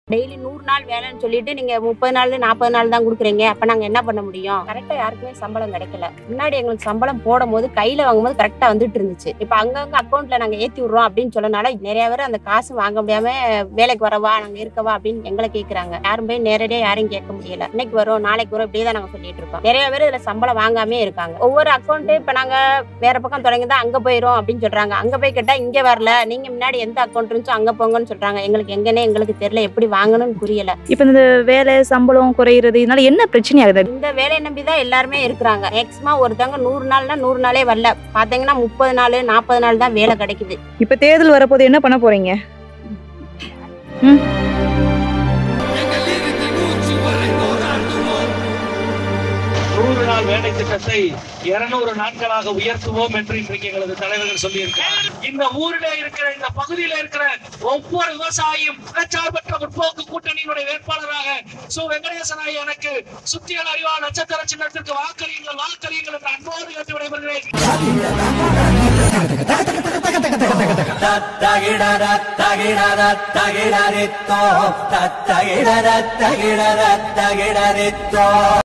daily நூறு நாள் வேலைன்னு சொல்லிட்டு நீங்க முப்பது நாள் நாற்பது நாள் தான் கொடுக்குறீங்க அப்ப நாங்க என்ன பண்ண முடியும் கரெக்டா யாருக்குமே சம்பளம் கிடைக்கல முன்னாடி எங்களுக்கு சம்பளம் போடும் போது கையில வாங்கும்போது கரெக்டா வந்துட்டு இருந்துச்சு இப்ப அங்கங்க அக்கௌண்ட்ல நாங்க ஏத்தி விடுறோம் அப்படின்னு சொன்னனால நிறைய பேர் அந்த காசு வாங்க முடியாம வேலைக்கு வரவா நாங்க இருக்கவா அப்படின்னு எங்களை கேக்குறாங்க யாரும் போய் நேரடியா யாரையும் கேட்க முடியல இன்னைக்கு வரும் நாளைக்கு வரும் இப்படியே தான் நாங்க சொல்லிட்டு இருக்கோம் நிறைய பேர் இதுல சம்பளம் வாங்காமே இருக்காங்க ஒவ்வொரு அக்கௌண்ட் இப்ப நாங்க வேற பக்கம் தொடங்கி தான் அங்க போயிரும் அப்படின்னு சொல்றாங்க அங்க போய் கேட்டா இங்க வரல நீங்க முன்னாடி எந்த அக்கௌண்ட் இருந்துச்சோ அங்க போங்கன்னு சொல்றாங்க எங்களுக்கு எங்கன்னே எங்களுக்கு தெரியல எப்படி வாங்கணும்னு புரியல இப்ப இந்த வேலை சம்பளம் குறையிறது இதனால என்ன பிரச்சனை ஆகுது இந்த வேலையை நம்பி தான் எல்லாருமே இருக்கிறாங்க மேக்ஸிமம் ஒருத்தவங்க நூறு நாள்னா நூறு நாளே வரல பாத்தீங்கன்னா முப்பது நாள் நாற்பது நாள் தான் வேலை கிடைக்குது இப்ப தேர்தல் வரப்போது என்ன பண்ண போறீங்க நூறு நாள் வேலை திட்டத்தை இருநூறு நாட்களாக உயர்த்துவோம் என்று இன்றைக்கு எங்களது தலைவர்கள் சொல்லியிருக்கிறார் இந்த ஊரிலே இருக்கிற இந்த பகுதியில இருக்கிற ஒவ்வொரு விவசாயியும் மதச்சார்பற்ற முற்போக்கு கூட்டணியினுடைய வேட்பாளராக சு வெங்கடேசனாய் எனக்கு சுத்தியல் அறிவா நட்சத்திர சின்னத்திற்கு வாக்களியுங்கள் வாக்களியுங்கள் என்று அன்போடு கேட்டு விடைபெறுகிறேன் தத்தகிடர தகிடர தகிடரித்தோ தத்தகிடர தகிடர தகிடரித்தோ